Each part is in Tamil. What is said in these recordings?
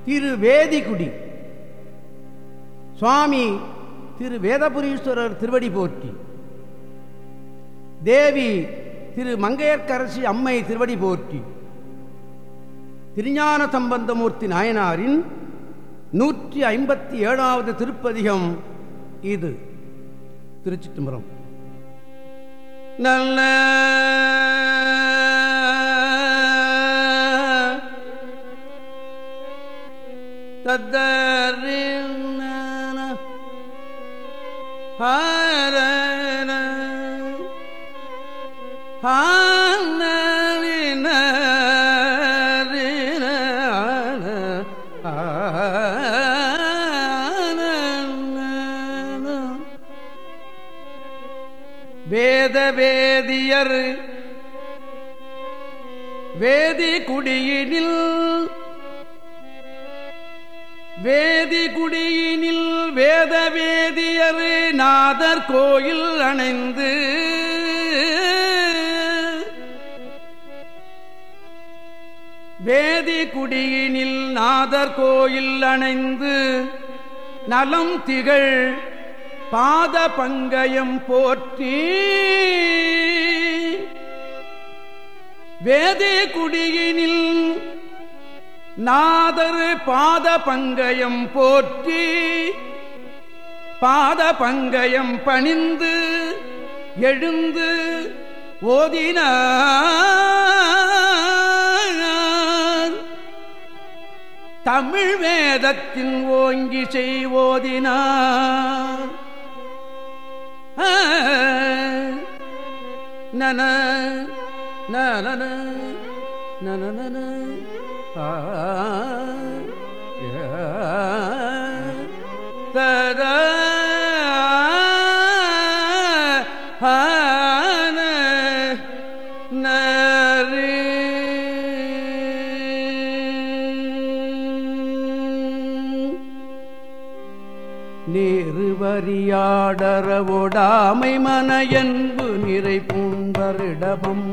திரு வேதிகுடி சுவாமி திரு வேதபுரீஸ்வரர் திருவடி போற்றி தேவி திரு மங்கையர்க்கரசி அம்மை திருவடி போற்றி திருஞான சம்பந்தமூர்த்தி நாயனாரின் நூற்றி ஐம்பத்தி ஏழாவது திருப்பதிகம் இது திருச்சிட்டும்பரம் நல்ல தத்தரின் ஹரன வேத வேதியர் வேதி குடியினில் வேதி குடியினில் வேத வேதியர் நாதர் கோயில் அணைந்து வேதி குடியினில் நாதர் கோயில் அணைந்து நலம் திகழ் பாத பங்கயம் போற்றி வேதி குடியினில் நாதர் பாத பங்கயம் போற்றி பாத பங்கயம் பணிந்து எழுந்து ஓதினார் தமிழ் வேதத்தின் ஓங்கி செய்வோதினார் நன நன நன தர நரி நீருவரியாடரவோடாமை மனையன்பு நிறை பூம்பரிடமும்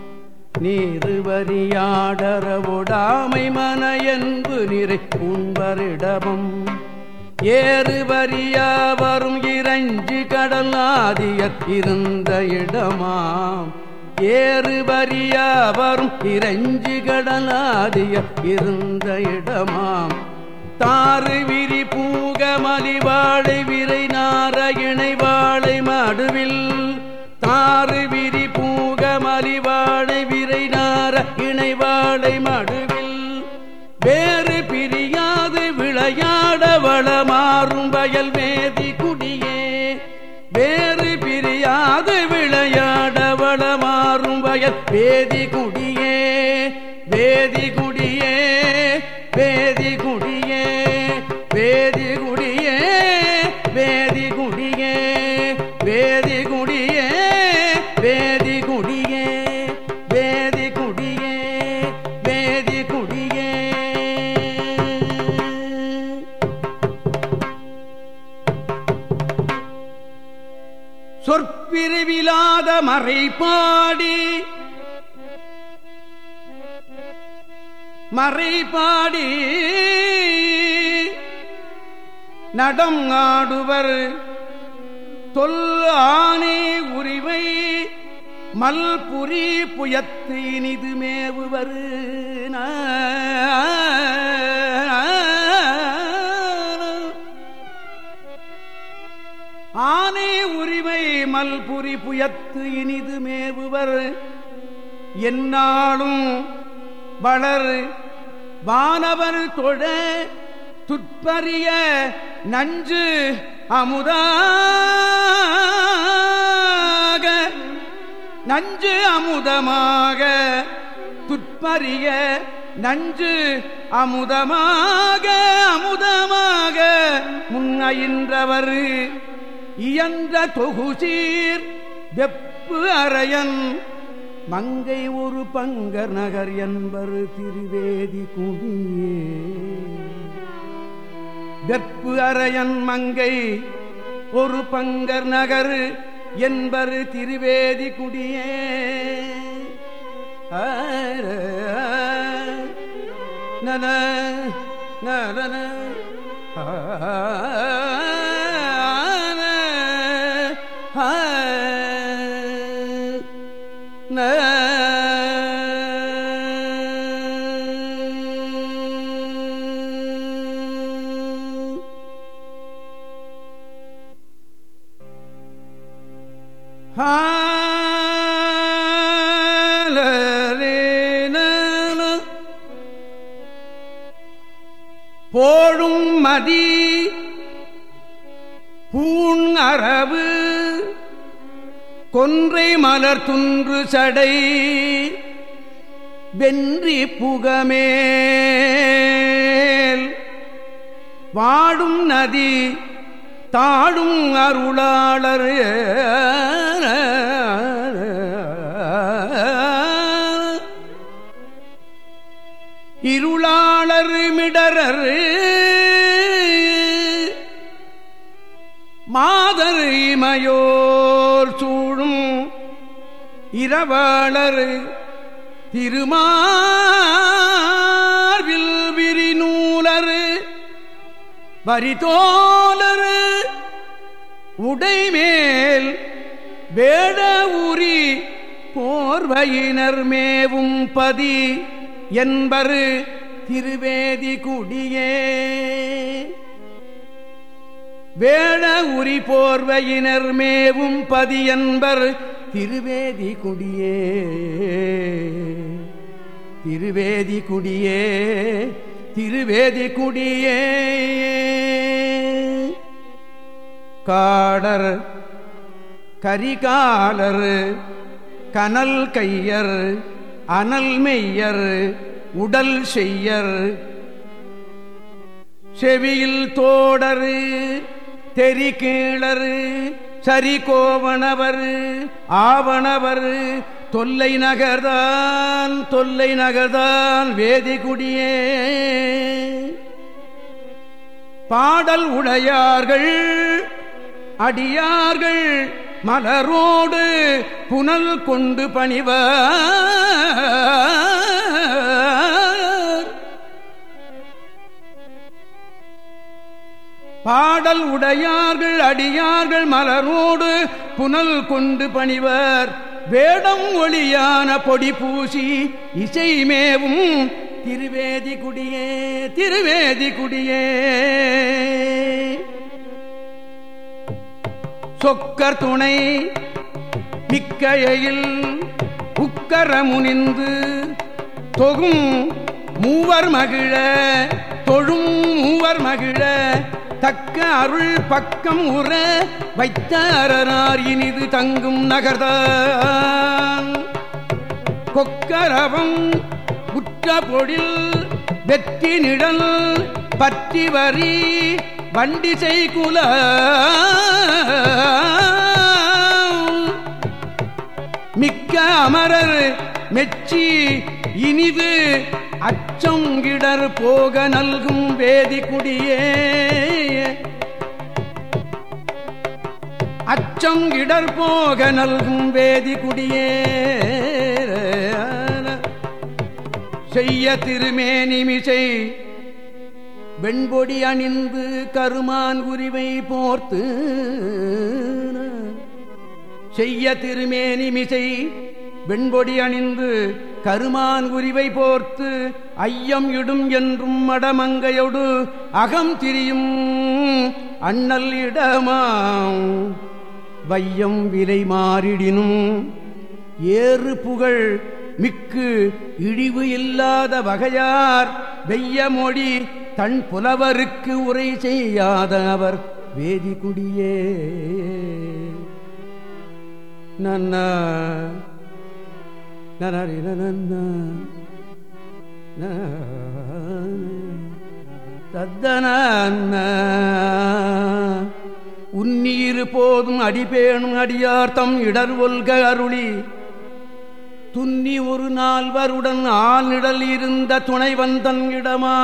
நீருவரியாடரவோடாமை மனையன்பு நிறை பூம்பரிடமும் ஏறு வரியா வரும் இறைஞ்சி கடல் ஆதியர் இருந்த இடமாம் ஏறு வரியா வரும் இறைஞ்சி கடலாதியர் இருந்த இடமாம் தாறு விரி பூக மலிவாழை விரை நார இணை வாழை மடுவில் தாறு விரி பூக மலிவாழை விரை நார இணை வாழை மடுவில் வேறு பிரியாது விளையாட வளமாறும் வயல் வேதி குடியே வேறு பிரியாது விளையாட வளமாறும் வயல் வேதி குடியே வேதி குடியே வேதி குடியே வேதி குடியே வேதி குடியே வேதி குடியே வேதி குடியே வேதி குடியே வேதி குடியே சொற்பிரிவிலாத மறைபாடி மறைபாடி நடம் ஆடுவர் தொல் ஆணை உரிமை மல்புரி புயத்து இனிது மேவுவர் ஆனை உரிமை மல்புரி புயத்து இனிது மேவுவர் என்னாலும் வளர் வானவர் தொழ துற்பறிய நஞ்சு அமுதாக நஞ்சு அமுதமாக துற்பறிய நஞ்சு அமுதமாக அமுதமாக முன்னையின்றவர் இயன்ற தொகுசீர் வெப்பு அறையன் மங்கை ஒரு பங்கர் நகர் என்பர் திருவேதி குடியே வெப்பு அறையன் மங்கை ஒரு பங்கர் நகர் என்பர் திருவேதி குடியே ஆர, நன நன போழும் மதி பூண் அரவு கொன்றை மலர் துன்று சடை வென்றி புகமேல் வாடும் நதி தாடும் அருளாளர் இருளாளர் மிடரர் மாதர் இமையோர் சூழும் இரவாளர் திருமார்வில் விரிநூலர் வரிதோலர் உடைமேல் வேட உரி போர்வையினர் மேவும் பதி என்பரு திருவேதி குடியே வேட உரி போர்வையினர் மேவும் பதி என்பர் திருவேதி குடியே திருவேதி குடியே திருவேதி குடியே காடர் கரிகாலர் கனல் கையர் அனல் மெய்யர் உடல் செய்யர் செவியில் தோடரு தெரி கீழரு சரி கோவணவர் ஆவணவர் தொல்லை நகர்தான் தொல்லை நகர்தான் வேதிகுடியே பாடல் உடையார்கள் அடியார்கள் மலரோடு புனல் கொண்டு பணிவர் பாடல் உடையார்கள் அடியார்கள் மலரோடு புனல் கொண்டு பணிவர் வேடம் ஒளியான பொடி பூசி இசைமேவும் திருவேதி குடியே திருவேதி குடியே சொக்கர் துணை மிக்கையில் உக்கர முனிந்து தொகும் மூவர் மகிழ தொழும் மூவர் மகிழ தக்க அருள் பக்கம் உற வைத்த அரணார் இனிது தங்கும் நகர்தான் கொக்கரவம் உற்ற பொழில் வெற்றி நிழல் பற்றி வரி வண்டிசை குல மிக்க அமரர் மெச்சி இனிது அச்சங்கிடர் போக நல்கும் வேதி குடியே அச்சங்கிடர் போக நல்கும் வேதி குடியே செய்ய திருமேனிமிசை வெண்பொடி அணிந்து கருமான் உரிவை போர்த்து செய்ய திருமேனிமிசை வெண்பொடி அணிந்து கருமான் உரிவை போர்த்து ஐயம் இடும் என்றும் மடமங்கையோடு அகம் திரியும் அண்ணல் இடமாம் வையம் விலை மாறிடினும் ஏறு புகழ் மிக்கு இழிவு இல்லாத வகையார் வெய்ய மொழி தன் புலவருக்கு உரை செய்யாத அவர் வேதி குடியே நன்ன நனரி நன்ன தத்தன உன்னீர் போதும் அடிபேணும் அடியார்த்தம் இடர் ஒல்க அருளி துன்னி ஒரு நால்வருடன் ஆழ்நிழல் இருந்த துணைவந்தன் இடமா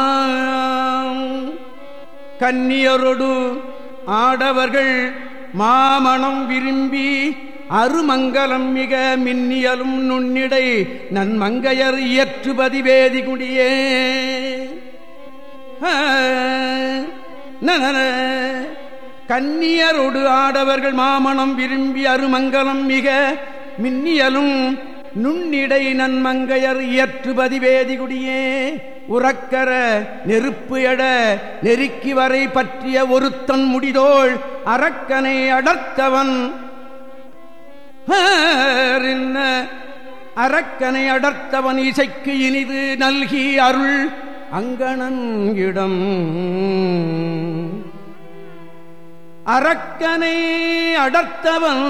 கன்னியரொடு ஆடவர்கள் மாமணம் விரும்பி அருமங்கலம் மிக மின்னியலும் நுண்ணிடை நன்மங்கையர் இயற்றுபதி வேதி குடியே நன கன்னியரோடு ஆடவர்கள் மாமணம் விரும்பி அருமங்கலம் மிக மின்னியலும் நுண்ணிடை நன்மங்கையர் இயற்றுபதி வேதிகுடியே உறக்கர நெருப்பு எட நெருக்கி வரை பற்றிய ஒருத்தன் முடிதோள் அரக்கனை அடர்த்தவன் அரக்கனை அடர்த்தவன் இசைக்கு இனிது நல்கி அருள் அங்கணன் இடம் அரக்கனை அடர்த்தவன்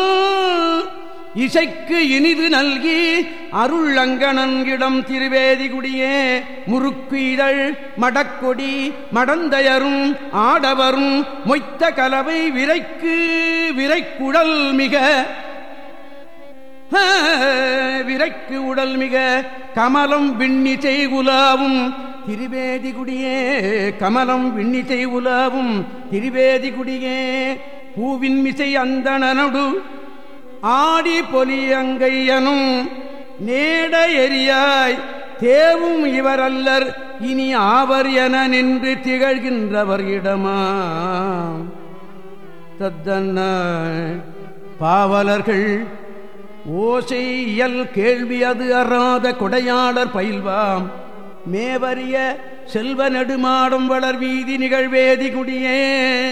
இசைக்கு இனிது நல்கி அருள் அங்கணன்கிடம் திருவேதிகுடியே முறுக்கு இதழ் மடக்கொடி மடந்தையரும் ஆடவரும் மொய்த்த கலவை விரைக்கு விரைக்குடல் மிக விரைக்கு உடல் மிக கமலம் விண்ணிசை உலாவும் திருவேதிகுடியே கமலம் விண்ணிசை உலாவும் திருவேதிகுடியே பூவின் மிசை அந்தனனடு ஆடி பொலியங்கையனும் நேட எரியாய் தேவும் இவர் அல்லர் இனி ஆவர் என நின்று திகழ்கின்றவர் இடமா தத்தன்ன பாவலர்கள் ஓசை இயல் கேள்வி அது அறாத கொடையாளர் பயில்வாம் மேவரிய செல்வ நெடுமாடும் வளர் வீதி நிகழ்வேதி குடியே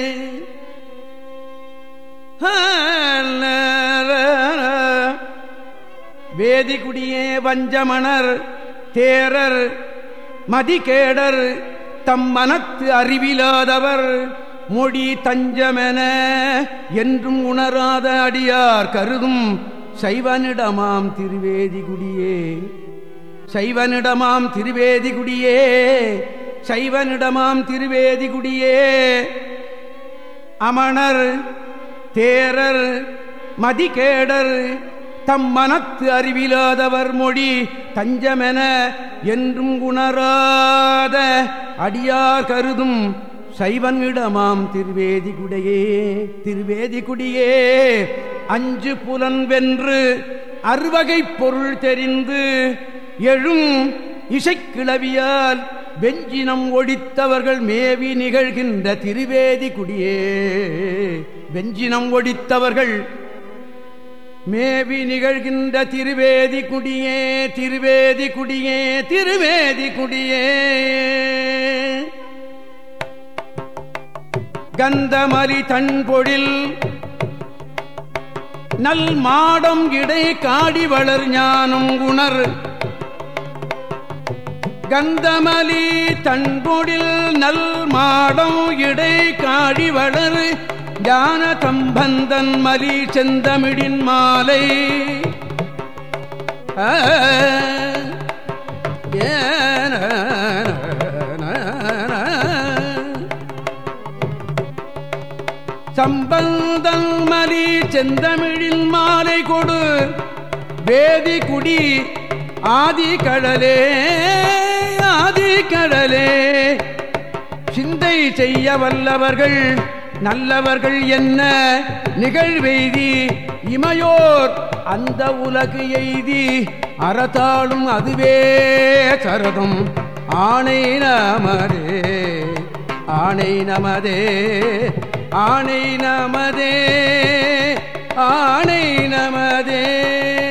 வேதிகுடியே வஞ்சமணர் தேரர் மதிகேடர் தம் மனத்து அறிவிலாதவர் மொழி தஞ்சமென என்றும் உணராத அடியார் கருதும் சைவனிடமாம் திருவேதிகுடியே சைவனிடமாம் திருவேதிகுடியே சைவனிடமாம் திருவேதிகுடியே அமணர் தேரர் மதிகேடர் தம் மனத்து அறிவிலாதவர் மொழி தஞ்சமென என்றும் உணராத அடியார் கருதும் சைவனிடமாம் திருவேதி குடையே திருவேதி குடியே அஞ்சு புலன் வென்று அறுவகை பொருள் தெரிந்து எழும் இசைக்கிளவியால் வெஞ்சினம் ஒடித்தவர்கள் மேவி நிகழ்கின்ற திருவேதி குடியே வெஞ்சினம் ஒடித்தவர்கள் மேவி நிகழ்கின்ற திருவேதி குடியே திருவேதி குடியே திருவேதி குடியே கந்தமலி தன்பொழில் நல் மாடம் இடை காடி வளர் ஞானம் உணர் கந்தமலி தன்பொழில் நல் மாடம் இடை காடி வளர் ஞான தம்பந்தன் மலி செந்தமிழின் மாலை சம்பந்தன் மலி செந்தமிழின் மாலை கொடு வேதி குடி ஆதி கடலே ஆதி கடலே சிந்தை செய்ய வல்லவர்கள் நல்லவர்கள் என்ன நிகழ்வெய்தி இமையோர் அந்த உலகு எய்தி அறத்தாளும் அதுவே சரதம் ஆணை நமதே ஆணை நமதே ஆணை நமதே ஆணை நமதே